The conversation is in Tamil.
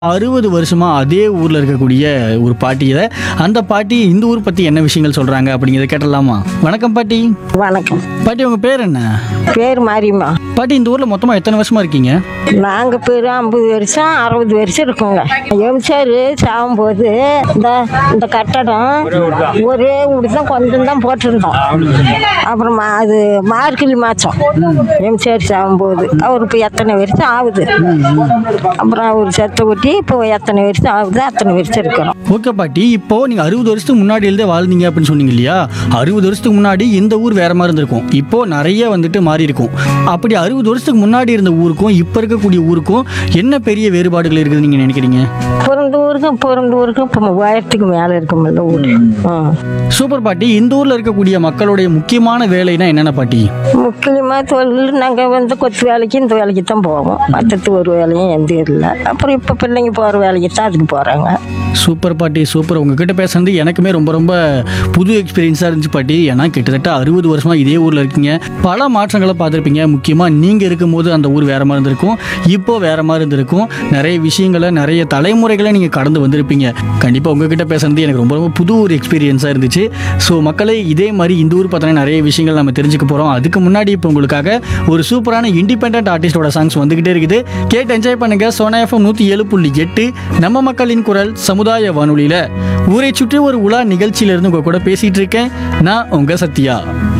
அறுபது வருஷமா அதே ஊர்ல இருக்கக்கூடிய ஒரு பாட்டி இதை அந்த பாட்டி இந்த ஊர் பத்தி என்ன விஷயங்கள் சொல்றாங்க அப்படிங்கிறத கேட்டலாமா வணக்கம் பாட்டி வணக்கம் பாட்டி உங்க பேர் என்ன பேர் மாரியம்மா பாட்டி இந்த ஊர்ல மொத்தமா எத்தனை வருஷமா இருக்கீங்க நாங்க பேர் ஐம்பது வருஷம் அறுபது வருஷம் இருக்கோங்க எம்சார் சாகும்போது இந்த இந்த கட்டடம் ஒரே வீடு தான் கொஞ்சம் தான் போட்டிருந்தோம் அப்புறமா அது மார்கழி மாதம் எம்சார் சாகும்போது அவர் இப்போ எத்தனை வருஷம் ஆகுது அப்புறம் அவர் செத்த கொட்டி இப்போ எத்தனை வருஷம் ஆகுது அத்தனை வருஷம் இருக்கிறோம் ஓகே பாட்டி இப்போ நீங்க அறுபது வருஷத்துக்கு முன்னாடி இருந்தே வாழ்ந்தீங்க அப்படின்னு சொன்னீங்க இல்லையா அறுபது வருஷத்துக்கு முன்னாடி இந்த ஊர் வேற மாதிரி இருந்திருக்கும் இப்போ நிறைய வந்துட்டு மாறி இருக்கும் அப்படி அறுபது வருஷத்துக்கு முன்னாடி இருந்த ஊருக்கும் இப்போ இருக்கக்கூடிய ஊருக்கும் என்ன பெரிய வேறுபாடுகள் இருக்குதுன்னு நீங்க நினைக்கிறீங்க பிறந்த ஊருக்கும் பிறந்த ஊருக்கும் இப்போ உயரத்துக்கு மேலே இருக்குமில்ல ஊர் ம் சூப்பர் பாட்டி இந்த ஊர்ல இருக்கக்கூடிய மக்களுடைய முக்கியமான வேலைனா என்னென்ன பாட்டி முக்கியமாக தொழில் நாங்கள் வந்து கொத்து வேலைக்கு இந்த வேலைக்கு தான் போவோம் மற்றது ஒரு வேலையும் எந்த இல்லை அப்புறம் இப்போ பிள்ளைங்க போகிற வேலைக்கு தான் அதுக்கு போகிறாங்க சூப்பர் பாட்டி சூப்பர் உங்ககிட்ட பேசுறது எனக்குமே ரொம்ப ரொம்ப புது எக்ஸ்பீரியன்ஸாக இருந்துச்சு பாட்டி ஏன்னா கிட்டத்தட்ட அறுபது வருஷமா இதே ஊரில் இருக்கீங்க பல மாற்றங்களை பார்த்துருப்பீங்க முக்கியமாக நீங்கள் இருக்கும்போது அந்த ஊர் வேற மாதிரி இருந்திருக்கும் இப்போ வேற மாதிரி இருந்திருக்கும் நிறைய விஷயங்களை நிறைய தலைமுறைகளை நீங்கள் கடந்து வந்திருப்பீங்க கண்டிப்பாக உங்ககிட்ட பேசுறது எனக்கு ரொம்ப ரொம்ப புது ஒரு எக்ஸ்பீரியன்ஸாக இருந்துச்சு ஸோ மக்களே இதே மாதிரி இந்த ஊர் பார்த்தோன்னா நிறைய விஷயங்கள் நம்ம தெரிஞ்சுக்க போகிறோம் அதுக்கு முன்னாடி இப்போ உங்களுக்காக ஒரு சூப்பரான இண்டிபெண்ட் ஆர்டிஸ்டோட சாங்ஸ் வந்துகிட்டே இருக்குது கேட்டு என்ஜாய் பண்ணுங்க சோனா எஃப்எம் நூற்றி ஏழு புள்ளி எட்டு நம்ம மக்களின் குரல் சமுதாய வானொலியில் ஊரை சுற்றி ஒரு உலா நிகழ்ச்சியிலிருந்து உங்க கூட பேசிட்டு இருக்கேன் நான் உங்க சத்யா